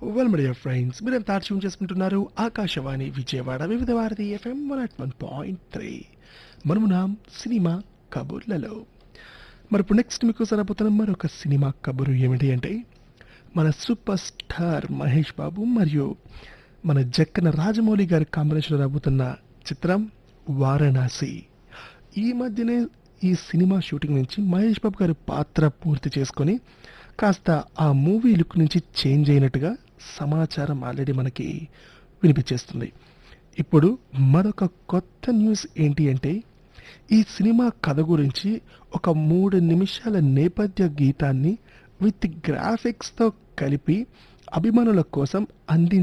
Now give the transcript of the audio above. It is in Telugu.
వెల్ మై డియర్ ఫ్రెండ్స్ మీరేం తార్చూన్ చేసుకుంటున్నారు Akashvani Vijayawada Vividh Bharati FM one at one point three మనమునాం సినిమా కబుర్లలో మరి ఇప్పుడు నెక్స్ట్ మీకు సరపోతున్న మరొక సినిమా కబురు ఏమిటి అంటే మన సూపర్ స్టార్ మహేష్ బాబు మరియు మన జక్కన రాజమౌళి గారి కాంబినేషన్ రాబోతున్న చిత్రం వారణాసి ఈ మధ్యనే ఈ సినిమా షూటింగ్ నుంచి మహేష్ బాబు గారి పాత్ర పూర్తి చేసుకొని కాస్త ఆ మూవీ లుక్ నుంచి చేంజ్ అయినట్టుగా సమాచారం ఆల్రెడీ మనకి వినిపించేస్తుంది ఇప్పుడు మరొక కొత్త న్యూస్ ఏంటి అంటే ఈ సినిమా కథ గురించి ఒక మూడు నిమిషాల నేపథ్య గీతాన్ని విత్ గ్రాఫిక్స్తో కలిపి అభిమానుల కోసం అందించ